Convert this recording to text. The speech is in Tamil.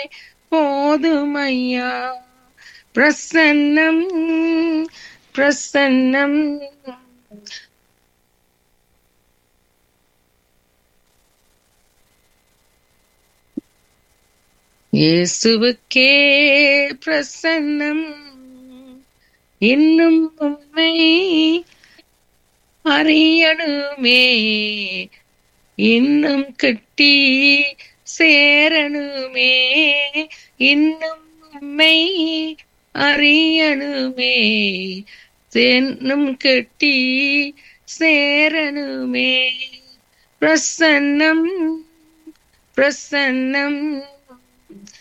போதுமையா பிரசன்னம் பிரசன்னம் இயேசுவுக்கே பிரசன்னம் இன்னும் உண்மை அறியணுமே இன்னும் கட்டி சேரணுமே இன்னும் உண்மை அறியணுமே இன்னும் கட்டி சேரணுமே பிரசன்னம் பிரசன்னம்